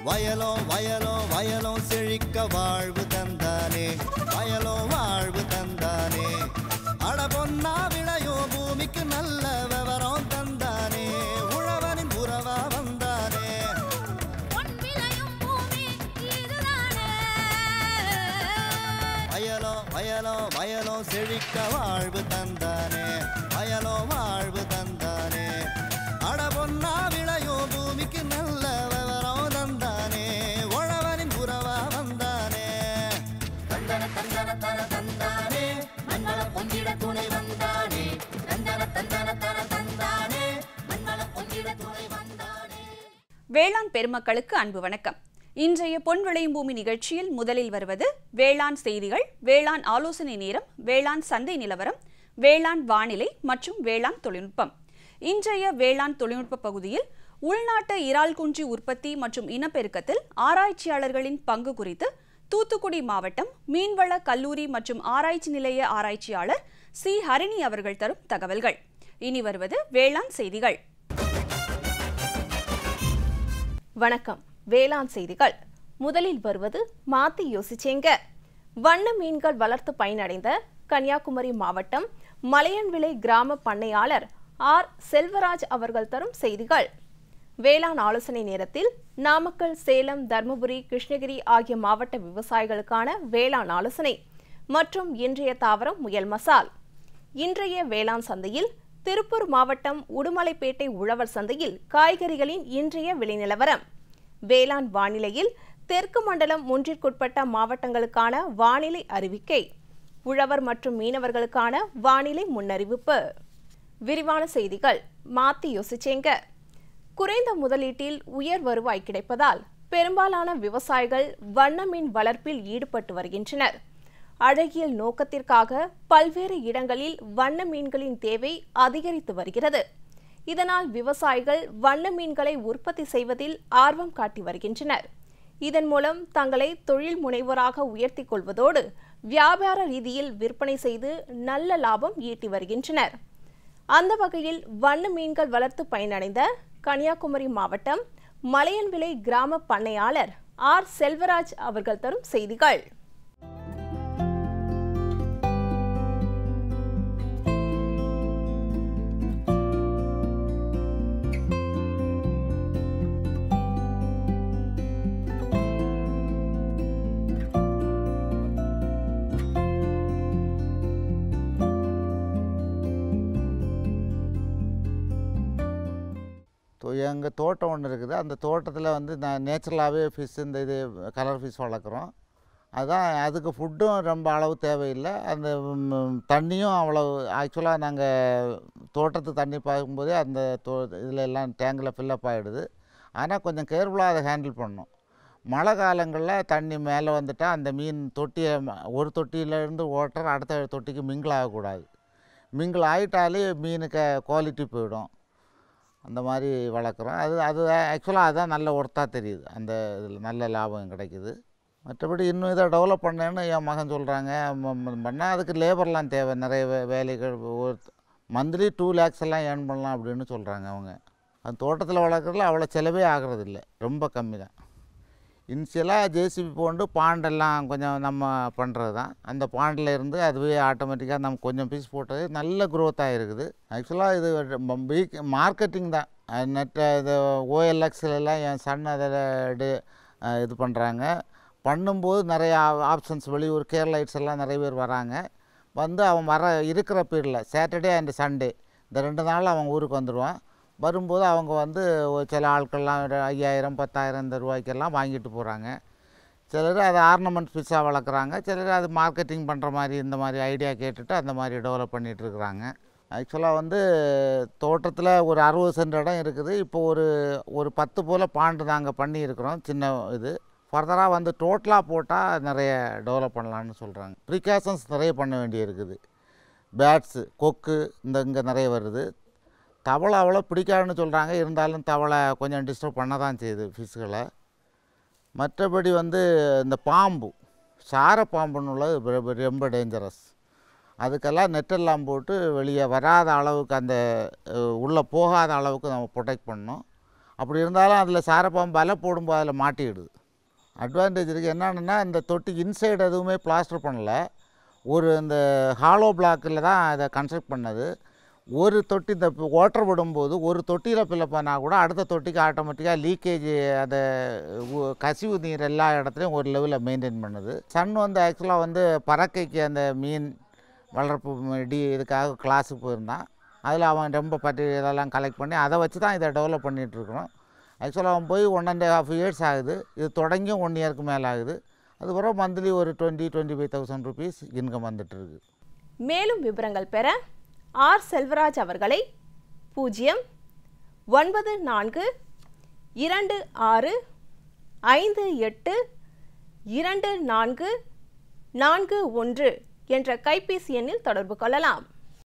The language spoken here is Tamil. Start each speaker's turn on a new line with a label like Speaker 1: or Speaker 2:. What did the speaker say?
Speaker 1: வயலோ வயலோ வயலோ செழிக்க வாழ்வு தந்தானே வயலோ வாழ்வு தந்தானே அட பொன்னா விளையோ பூமிக்கு நல்ல விவரம் தந்தானே உழவனின் உறவா வந்தானே
Speaker 2: பொன் விளையும் பூமி இதுதானே
Speaker 1: வயலோ வயலோ வயலோ செழிக்க வாழ்வு தந்தானே வயலோ வாழ்வு தந்தானே அட பொன்னா விளையோ பூமிக்கு நல்ல விவரம் தந்தானே உழவனின் உறவா வந்தானே
Speaker 2: தந்தன தந்தன தன தந்தானே மண்ணளம் பொங்கிட துணை வந்தானே தந்தன தந்தன தன தந்தானே மண்ணளம் பொங்கிட துணை வந்தானே
Speaker 3: வேளாண் பெருமக்களுக்கு அன்பு வணக்கம் இன்றைய பொன் விளையும் பூமி நிகழ்ச்சியில் முதலில் வருவது வேளாண் செய்திகள் வேளாண் ஆலோசனை நேரம் வேளாண் சந்தை நிலவரம் வேளாண் வானிலை மற்றும் வேளாண் தொழில்நுட்பம் இன்றைய வேளாண் தொழில்நுட்ப பகுதியில் உள்நாட்டு இறால் குஞ்சு உற்பத்தி மற்றும் இனப்பெருக்கத்தில் ஆராய்ச்சியாளர்களின் பங்கு குறித்து தூத்துக்குடி மாவட்டம் மீன்வள கல்லூரி மற்றும் ஆராய்ச்சி நிலைய ஆராய்ச்சியாளர் சி ஹரிணி அவர்கள் தரும் தகவல்கள் இனி வருவது வேளாண் செய்திகள்
Speaker 4: வணக்கம் வேளாண் செய்திகள் முதலில் வருவது மாத்தி யோசிச்சேங்க வண்ண மீன்கள் வளர்த்து பயனடைந்த கன்னியாகுமரி மாவட்டம் மலையன்விளை கிராம பண்ணையாளர் ஆர் செல்வராஜ் அவர்கள் தரும் செய்திகள் வேளாண் ஆலோசனை நேரத்தில் நாமக்கல் சேலம் தர்மபுரி கிருஷ்ணகிரி ஆகிய மாவட்ட விவசாயிகளுக்கான வேளாண் ஆலோசனை மற்றும் இன்றைய தாவரம் முயல் மசால் இன்றைய வேளாண் சந்தையில் திருப்பூர் மாவட்டம் உடுமலைப்பேட்டை உழவர் சந்தையில் காய்கறிகளின் இன்றைய விலை நிலவரம் வேளாண் வானிலையில் தெற்கு மண்டலம் ஒன்றிற்குட்பட்ட மாவட்டங்களுக்கான வானிலை அறிவிக்கை உழவர் மற்றும் மீனவர்களுக்கான வானிலை முன்னறிவிப்பு விரிவான செய்திகள் மாத்தி யோசிச்சேங்க குறைந்த முதலீட்டில் உயர் வருவாய் கிடைப்பதால் பெரும்பாலான விவசாயிகள் வண்ண மீன் வளர்ப்பில் ஈடுபட்டு வருகின்றனர் அழகியல் நோக்கத்திற்காக பல்வேறு இடங்களில் வண்ண மீன்களின் தேவை அதிகரித்து வருகிறது இதனால் விவசாயிகள் வண்ண மீன்களை உற்பத்தி செய்வதில் ஆர்வம் காட்டி வருகின்றனர் இதன் மூலம் தங்களை தொழில் முனைவோராக உயர்த்தி கொள்வதோடு வியாபார ரீதியில் விற்பனை செய்து நல்ல லாபம் ஈட்டி வருகின்றனர் அந்த வகையில் வண்ண மீன்கள் வளர்த்து பயனடைந்த கன்னியாகுமரி மாவட்டம் மலையன்விளை கிராம பண்ணையாளர் ஆர் செல்வராஜ் அவர்கள் தரும் செய்திகள்
Speaker 5: எங்கள் தோட்டம் ஒன்று இருக்குது அந்த தோட்டத்தில் வந்து நான் நேச்சுரலாகவே ஃபிஷ் இந்த இது கலர் ஃபிஷ் வளர்க்குறோம் அதான் அதுக்கு ஃபுட்டும் ரொம்ப அளவு தேவையில்லை அந்த ம், தண்ணியும் அவ்வளோ ஆக்சுவலாக நாங்கள் தோட்டத்துக்கு தண்ணி பார்க்கும்போதே அந்த தோ இதில் எல்லாம் டேங்கில் ஃபில்லப் ஆகிடுது ஆனால் கொஞ்சம் கேர்ஃபுல்லாக அதை ஹேண்டில் பண்ணணும் மழை காலங்களில் தண்ணி மேலே வந்துட்டால் அந்த மீன் தொட்டியை ம- ஒரு தொட்டியிலேருந்து ஓட்டர் அடுத்த தொட்டிக்கு மிங்கிள் ஆகக்கூடாது மிங்கிள் ஆகிட்டாலே மீனுக்கு குவாலிட்டி போயிடும் அந்த மாதிரி வளர்க்குறோம் அது அது ஆக்சுவலாக அதுதான் நல்ல ஒர்த்தாக தெரியுது அந்த இதில் நல்ல லாபம் கிடைக்குது மற்றபடி இன்னும் இதை டெவலப் பண்ணேன்னு என் மகன் சொல்கிறாங்க பண்ணால் அதுக்கு லேபர்லாம் தேவை நிறைய வே வேலைகள் ஒரு மந்த்லி டூ லேக்ஸ் எல்லாம் ஏர்ன் பண்ணலாம் அப்படின்னு சொல்கிறாங்க அவங்க அந்த தோட்டத்தில் வளர்க்குறதுல அவ்வளோ செலவே ஆகிறது ரொம்ப கம்மி தான் இனிஷியலாக ஜேசிபி போண்டு பாண்டெல்லாம் கொஞ்சம் நம்ம பண்ணுறது தான் அந்த பாண்டில் இருந்து அதுவே ஆட்டோமேட்டிக்காக நம்ம கொஞ்சம் பீஸ் போட்டது நல்ல க்ரோத்தாக இருக்குது ஆக்சுவலாக இது மார்க்கெட்டிங் தான் நெட்டை இது ஓஎல்எக்ஸ்லாம் என் சன் அதில் டு இது பண்ணுறாங்க பண்ணும்போது நிறைய ஆப்ஷன்ஸ் வெளியூர் கேரளைட்ஸ் எல்லாம் நிறைய பேர் வராங்க வந்து அவன் வர இருக்கிற பீரியடில் சாட்டர்டே அண்ட் சண்டே இந்த ரெண்டு நாள் அவன் ஊருக்கு வந்துடுவான் வரும்போது அவங்க வந்து ஒரு சில ஆட்கள்லாம் ஒரு ஐயாயிரம் பத்தாயிரம் இந்த ரூபாய்க்கெல்லாம் வாங்கிட்டு போகிறாங்க சிலர் அதை ஆர்னமெண்ட் ஃபிஷ்ஷாக வளர்க்குறாங்க சிலர் அது மார்க்கெட்டிங் பண்ணுற மாதிரி இந்த மாதிரி ஐடியா கேட்டுட்டு அந்த மாதிரி டெவலப் பண்ணிகிட்டு இருக்கிறாங்க ஆக்சுவலாக வந்து தோட்டத்தில் ஒரு அறுபது சென்ட் இடம் இருக்குது இப்போ ஒரு ஒரு பத்து போல் பாண்டு நாங்கள் பண்ணியிருக்கிறோம் சின்ன இது ஃபர்தராக வந்து டோட்டலாக போட்டால் நிறைய டெவலப் பண்ணலான்னு சொல்கிறாங்க ப்ரிகாஷன்ஸ் நிறைய பண்ண வேண்டியிருக்குது பேட்ஸு கொக்கு இந்த இங்கே நிறைய வருது தவளை அவ்வளோ பிடிக்காதுன்னு சொல்கிறாங்க இருந்தாலும் தவளை கொஞ்சம் டிஸ்டர்ப் பண்ண தான் செய்யுது ஃபிஷ்களை மற்றபடி வந்து இந்த பாம்பு சார பாம்புன்னு உள்ளது ரொம்ப- ரொம்ப டேஞ்சரஸ் அதுக்கெல்லாம் நெட்டெல்லாம் போட்டு வெளியே வராத அளவுக்கு அந்த உள்ளே போகாத அளவுக்கு நம்ம ப்ரொடெக்ட் பண்ணணும் அப்படி இருந்தாலும் அதில் சாரப்பாம்பு வலை போடும்போது அதில் மாட்டிடுது அட்வான்டேஜ் இருக்குது என்னென்னா இந்த தொட்டி இன்சைடு எதுவுமே பிளாஸ்டர் பண்ணல ஒரு இந்த ஹாலோ பிளாக்கில் தான் இதை கன்ஸ்ட்ரக்ட் பண்ணது ஒரு தொட்டி இந்த ஓட்டர் விடும்போது ஒரு தொட்டியில் ஃபில்லப் பண்ணால் கூட அடுத்த தொட்டிக்கு ஆட்டோமேட்டிக்காக லீக்கேஜ் அந்த உ- கசிவு நீர் எல்லா இடத்துலையும் ஒரு லெவலில் மெயின்டைன் பண்ணுது சன் வந்து ஆக்சுவலாக வந்து பறக்கைக்கு அந்த மீன் வளர்ப்பு ம- டி இதுக்காக கிளாஸுக்கு போயிருந்தான் அதில் அவன் ரொம்ப பற்றி இதெல்லாம் கலெக்ட் பண்ணி அதை வச்சு தான் இதை டெவலப் பண்ணிகிட்ருக்குறோம் ஆக்சுவலாக அவன் போய் ஒன் அண்ட் ஹாஃப் இயர்ஸ் ஆகுது இது தொடங்கியும் ஒன் இயருக்கு மேலே ஆகுது அதுக்கப்புறம் மந்த்லி ஒரு twenty twenty five thousand rupees income வந்துட்டுருக்கு
Speaker 4: மேலும் விவரங்கள் பெற ஆர் செல்வராஜ் அவர்களை பூஜ்ஜியம் ஒன்பது நான்கு இரண்டு ஆறு ஐந்து எட்டு இரண்டு நான்கு நான்கு ஒன்று என்ற கைபேசி எண்ணில் தொடர்பு கொள்ளலாம்